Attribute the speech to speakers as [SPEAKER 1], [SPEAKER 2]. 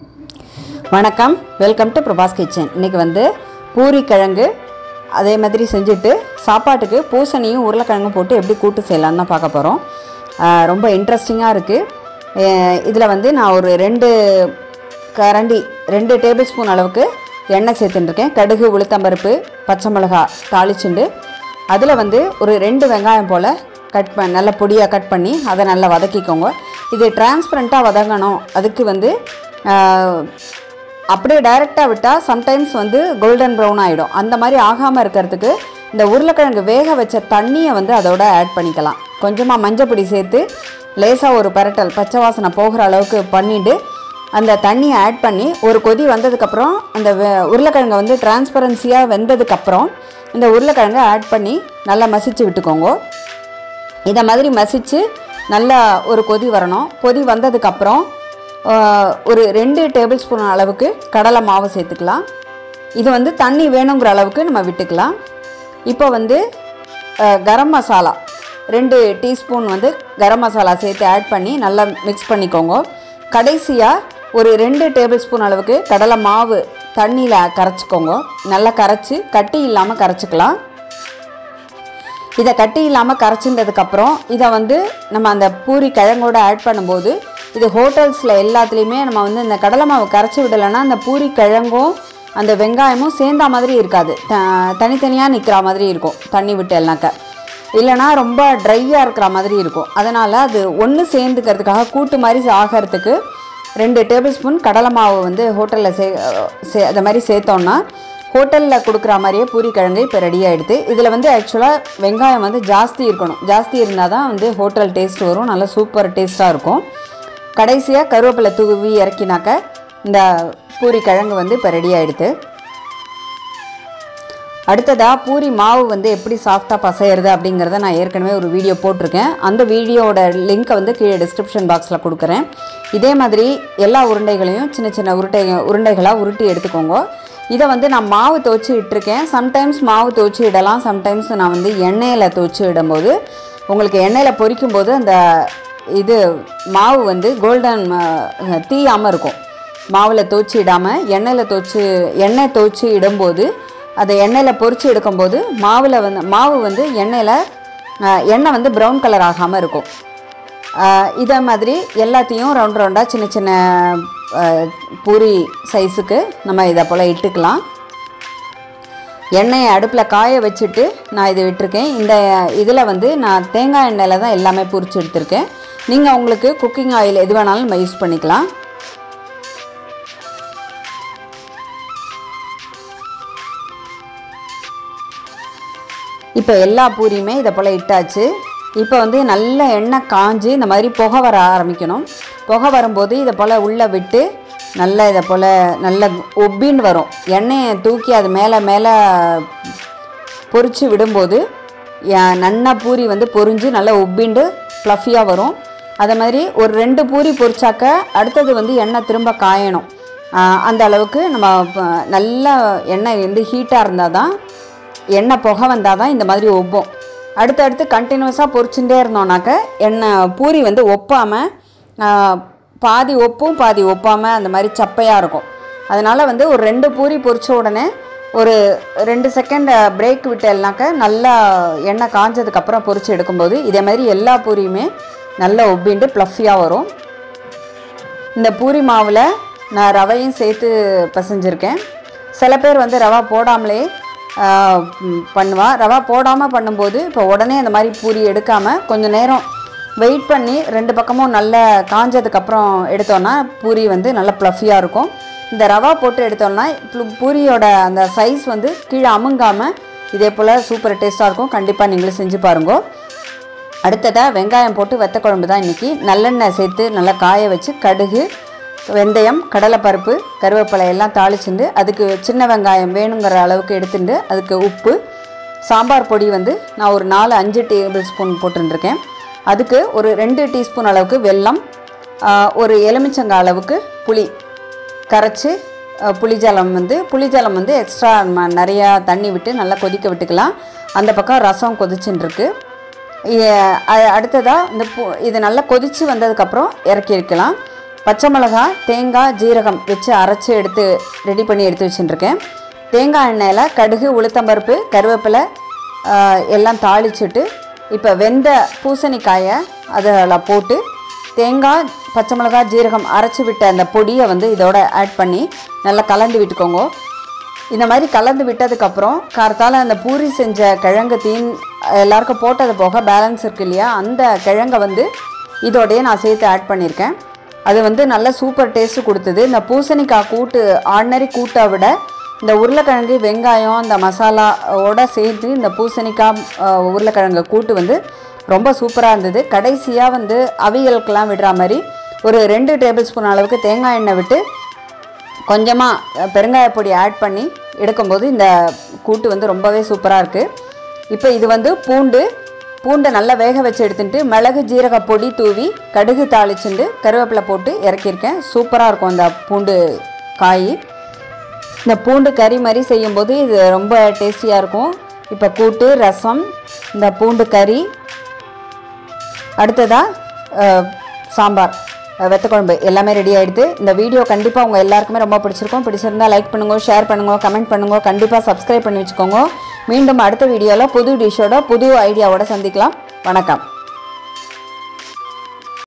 [SPEAKER 1] வணக்கம் welcome to Prabhas kitchen இன்றைக்கி வந்து பூரி கிழங்கு அதே மாதிரி செஞ்சுட்டு சாப்பாட்டுக்கு பூசணியும் உருளைக்கிழங்கும் போட்டு எப்படி கூட்டு செய்யலான்னு தான் பார்க்க போகிறோம் ரொம்ப இன்ட்ரெஸ்டிங்காக இருக்குது இதில் வந்து நான் ஒரு ரெண்டு கரண்டி ரெண்டு டேபிள் ஸ்பூன் அளவுக்கு எண்ணெய் சேர்த்துட்டுருக்கேன் கடுகு உளுத்தம்பருப்பு பச்சை மிளகா தாளிச்சுண்டு அதில் வந்து ஒரு ரெண்டு வெங்காயம் போல் கட் பண்ண நல்ல பொடியாக கட் பண்ணி அதை நல்லா வதக்கிக்கோங்க இது டிரான்ஸ்பரண்ட்டாக வதங்கணும் அதுக்கு வந்து ஆஹ், அப்படியே டைரெக்டாக விட்டால் சம்டைம்ஸ் வந்து கோல்டன் ப்ரௌன் ஆகிடும் அந்த மாதிரி ஆகாமல் இருக்கிறதுக்கு இந்த உருளைக்கிழங்கு வேக வச்ச தண்ணியை வந்து அதோட ஆட் பண்ணிக்கலாம் கொஞ்சமாக மஞ்சப்பொடி சேர்த்து லேசாக ஒரு பரட்டல் பச்சை வாசனை போகிற அளவுக்கு பண்ணிவிட்டு அந்த தண்ணியை ஆட் பண்ணி ஒரு கொதி வந்ததுக்கப்புறம் அந்த வெ- உருளைக்கிழங்கை வந்து டிரான்ஸ்பரன்சியாக வெந்ததுக்கப்புறம் இந்த உருளைக்கிழங்கை ஆட் பண்ணி நல்லா மசிச்சு விட்டுக்கோங்க இதை மாதிரி மசிச்சு நல்லா ஒரு கொதி வரணும் கொதி வந்ததுக்கப்புறம் ஆஹ், ஒரு ரெண்டு டேபிள் ஸ்பூன் அளவுக்கு கடலை மாவு சேர்த்துக்கலாம் இது வந்து தண்ணி வேணுங்கிற அளவுக்கு நம்ம விட்டுக்கலாம் இப்போ வந்து ஆஹ், கரம் மசாலா ரெண்டு டீஸ்பூன் வந்து கரம் மசாலா சேர்த்து ஆட் பண்ணி நல்லா மிக்ஸ் பண்ணிக்கோங்க கடைசியாக ஒரு ரெண்டு டேபிள் ஸ்பூன் அளவுக்கு கடலை மாவு தண்ணியில் கரைச்சிக்கோங்க நல்லா கரைச்சி கட்டி இல்லாமல் கரைச்சிக்கலாம் இதை கட்டி இல்லாமல் கரைச்சின்றதுக்கப்புறம் இதை வந்து நம்ம அந்த பூரி கிழங்கோட ஆட் பண்ணும்போது இது ஹோட்டல்ஸில் எல்லாத்துலேயுமே நம்ம வந்து இந்த கடலை மாவு கரைச்சி விடலைன்னா அந்த பூரி கிழங்கும் அந்த வெங்காயமும் சேர்ந்தா மாதிரி இருக்காது த- தனித்தனியாக நிற்கிற மாதிரி இருக்கும் தண்ணி விட்டேல்னாக்க இல்லைனா ரொம்ப ட்ரையாக இருக்கிற மாதிரி இருக்கும் அதனால் அது ஒன்று சேர்ந்துக்கிறதுக்காக கூட்டு மாதிரி ஆகிறதுக்கு ரெண்டு டேபிள் ஸ்பூன் கடலை மாவு வந்து ஹோட்டலில் சே சே அந்த மாதிரி சேர்த்தோன்னா ஹோட்டலில் கொடுக்குற மாதிரியே பூரி கிழங்கு இப்போ ரெடி ஆகிடுது இதில் வந்து ஆக்சுவலாக வெங்காயம் வந்து ஜாஸ்தி இருக்கணும் ஜாஸ்தி இருந்தால் தான் வந்து ஹோட்டல் டேஸ்ட் வரும் நல்லா சூப்பர் டேஸ்ட்டாக இருக்கும் கடைசியாக கருவேப்பிலை தூவி இறக்கினாக்க இந்த பூரி கிழங்கு வந்து இப்போ ரெடி ஆகிடுது அடுத்ததாக பூரி மாவு வந்து எப்படி சாஃப்டாக பசையிறது அப்படிங்கிறத நான் ஏற்கனவே ஒரு வீடியோ போட்டிருக்கேன் அந்த வீடியோவோட லிங்க்கை வந்து கீழே டிஸ்கிரிப்ஷன் பாக்ஸில் கொடுக்குறேன் இதே மாதிரி எல்லா உருண்டைகளையும் சின்ன சின்ன உருட்டை உருண்டைகளாக உருட்டி எடுத்துக்கோங்க இதை வந்து நான் மாவு துவச்சி இட்டிருக்கேன் சம்டைம்ஸ் மாவு துவச்சி இடலாம் சம்டைம்ஸ் நான் வந்து எண்ணெயில் துவச்சி இடும்போது உங்களுக்கு எண்ணெயில் பொரிக்கும் போது அந்த இது மாவு வந்து கோல்டன் தீயாமல் இருக்கும் மாவில் தோச்சி இடாமல் எண்ணெயில் தோச்சி எண்ணெய் தோச்சி இடும்போது அதை எண்ணெயில் பொரிச்சு எடுக்கும்போது மாவில் வந்து மாவு வந்து எண்ணெயில் அஹ், எண்ணெய் வந்து ப்ரௌன் கலர் ஆகாமல் இருக்கும் அஹ், இதே மாதிரி எல்லாத்தையும் ரவுண்ட் ரவுண்டாக சின்ன சின்ன அஹ், பூரி சைஸுக்கு நம்ம இதை போல் இட்டுக்கலாம் எண்ணெயை அடுப்பில் காய வச்சுட்டு நான் இது விட்டுருக்கேன் இந்த இதில் வந்து நான் தேங்காய் எண்ணெயில் தான் எல்லாமே பொரிச்சு எடுத்திருக்கேன் நீங்கள் உங்களுக்கு குக்கிங் ஆயில் எது வேணாலும் நம்ம யூஸ் பண்ணிக்கலாம் இப்போ எல்லா பூரியுமே இதை போல் இட்டாச்சு இப்போ வந்து நல்ல எண்ணெய் காஞ்சு இந்த மாதிரி புகை வர ஆரம்பிக்கணும் புகை வரும்போது இதை போல் உள்ளே விட்டு நல்லா இதை போல் நல்ல ஒப்பின்னு வரும் எண்ணெயை தூக்கி அது மேலே மேலே பொரிச்சு விடும்போது யா- நன்னா பூரி வந்து பொரிஞ்சு நல்லா உப்பிண்டு ஃப்ளஃபியாக வரும் அதே மாதிரி ஒரு ரெண்டு பூரி பொரிச்சாக்க அடுத்தது வந்து எண்ணெய் திரும்ப காயணும் ஆஹ் அந்த அளவுக்கு நம்ம ப- நல்லா எண்ணெய் வந்து ஹீட்டாக இருந்தால் தான் எண்ணெய் புகை வந்தால் தான் இந்த மாதிரி ஒப்போம் அடுத்தடுத்து கண்டினியூஸாக பொரிச்சுட்டே இருந்தோம்னாக்க எண்ணெய் பூரி வந்து ஒப்பாமல் பாதி ஒப்பும் பாதி ஒப்பாமல் அந்த மாதிரி சப்பையாக இருக்கும் அதனால் வந்து ஒரு ரெண்டு பூரி பொரிச்ச உடனே ஒரு ரெண்டு செகண்ட் பிரேக் விட்டேல்னாக்க நல்லா எண்ணெய் காஞ்சதுக்கப்புறம் பொரிச்சு எடுக்கும்போது இதே மாதிரி எல்லா பூரியுமே நல்லா ஒப்பிண்டு ப்ளஃபியாக வரும் இந்த பூரி மாவில் நான் ரவையும் சேர்த்து பிசைஞ்சிருக்கேன் சில பேர் வந்து ரவா போடாமலே ஆஹ், ம், பண்ணுவா ரவா போடாமல் பண்ணும்போது இப்போ உடனே அந்த மாதிரி பூரி எடுக்காமல் கொஞ்சம் நேரம் வெயிட் பண்ணி ரெண்டு பக்கமும் நல்லா காஞ்சதுக்கப்புறம் எடுத்தோன்னா பூரி வந்து நல்லா ப்ளஃபியாக இருக்கும் இந்த ரவா போட்டு எடுத்தோம்னா பு- பூரியோட அந்த சைஸ் வந்து கீழே அமுங்காமல் இதே போல் சூப்பர் டேஸ்ட்டாக இருக்கும் கண்டிப்பாக நீங்களும் செஞ்சு பாருங்க அடுத்ததாக வெங்காயம் போட்டு வெத்த குழம்பு தான் இன்றைக்கி நல்லெண்ணெய் சேர்த்து நல்லா காய வச்சு கடுகு வெந்தயம் கடலைப்பருப்பு கருவேப்பிலை எல்லாம் தாளிச்சுண்டு அதுக்கு சின்ன வெங்காயம் வேணுங்கிற அளவுக்கு எடுத்துட்டு அதுக்கு உப்பு சாம்பார் பொடி வந்து நான் ஒரு நாலு அஞ்சு டேபிள் ஸ்பூன் போட்டுருக்கேன் அதுக்கு ஒரு ரெண்டு டீஸ்பூன் அளவுக்கு வெல்லம் ஆஹ், ஒரு எலுமிச்சங்காய் அளவுக்கு புளி கரைச்சி அஹ், புளிஜலம் வந்து புளிஜலம் வந்து எக்ஸ்ட்ரா நம்ம நிறையா தண்ணி விட்டு நல்லா கொதிக்க விட்டுக்கலாம் அந்த பக்கம் ரசம் கொதிச்சுன்னு இருக்கு அடுத்ததாக இந்த பூ இது நல்லா கொதித்து வந்ததுக்கப்புறம் இறக்கி வைக்கலாம் பச்சை மிளகாய் தேங்காய் ஜீரகம் வச்சு அரைச்சி எடுத்து ரெடி பண்ணி எடுத்து வச்சுட்டுருக்கேன் தேங்காய் எண்ணெயில் கடுகு உளுத்தம்பருப்பு கருவேப்பிலை ஆஹ், எல்லாம் தாளிச்சிட்டு இப்போ வெந்த பூசணிக்காயை அதில் போட்டு தேங்காய் பச்சை மிளகாய் ஜீரகம் அரைச்சி விட்ட அந்த பொடியை வந்து இதோட ஆட் பண்ணி நல்லா கலந்து விட்டுக்கோங்க இந்த மாதிரி கலந்து விட்டதுக்கப்புறம் கார்த்தால அந்த பூரி செஞ்ச கிழங்கு தீன் எல்லாருக்கும் போட்டது போக பேலன்ஸ் இருக்கு இல்லையா அந்த கிழங்கை வந்து இதோடயே நான் சேர்த்து ஆட் பண்ணியிருக்கேன் அது வந்து நல்ல சூப்பர் டேஸ்ட் கொடுத்தது இந்த பூசணிக்காய் கூட்டு ஆர்டினரி கூட்டை விட இந்த உருளைக்கிழங்கு வெங்காயம் அந்த மசாலாவோட சேர்த்து இந்த பூசணிக்காய் அஹ், உருளைக்கிழங்கு கூட்டு வந்து ரொம்ப சூப்பராக இருந்தது கடைசியாக வந்து அவியலுக்கெல்லாம் விடுற மாதிரி ஒரு ரெண்டு டேபிள் ஸ்பூன் அளவுக்கு தேங்காய் எண்ணெய் விட்டு கொஞ்சமாக பெருங்காய பொடி ஆட் பண்ணி எடுக்கும்போது இந்த கூட்டு வந்து ரொம்பவே சூப்பராக இருக்குது இப்போ இது வந்து பூண்டு பூண்டை நல்லா வேக வச்சு எடுத்துட்டு மிளகு ஜீரக பொடி தூவி கடுகு தாளிச்சுண்டு கருவேப்பிலை போட்டு இறக்கியிருக்கேன் சூப்பராக இருக்கும் அந்த பூண்டு காய் இந்த பூண்டு கறி மாதிரி செய்யும்போது இது ரொம்ப டேஸ்டியாக இருக்கும் இப்போ கூட்டு ரசம் இந்த பூண்டு கறி அடுத்ததாக சாம்பார் அஹ், வெத்தக்குழம்பு எல்லாமே ரெடி ஆகிடுது இந்த வீடியோ கண்டிப்பாக உங்கள் எல்லாருக்குமே ரொம்ப பிடிச்சிருக்கும் பிடிச்சிருந்தா லைக் பண்ணுங்க ஷேர் பண்ணுங்க கமெண்ட் பண்ணுங்க கண்டிப்பாக சப்ஸ்கிரைப் பண்ணி வச்சுக்கோங்க மீண்டும் அடுத்த வீடியோவில் புது டிஷ்ஷோட புது ஐடியாவோட சந்திக்கலாம் வணக்கம்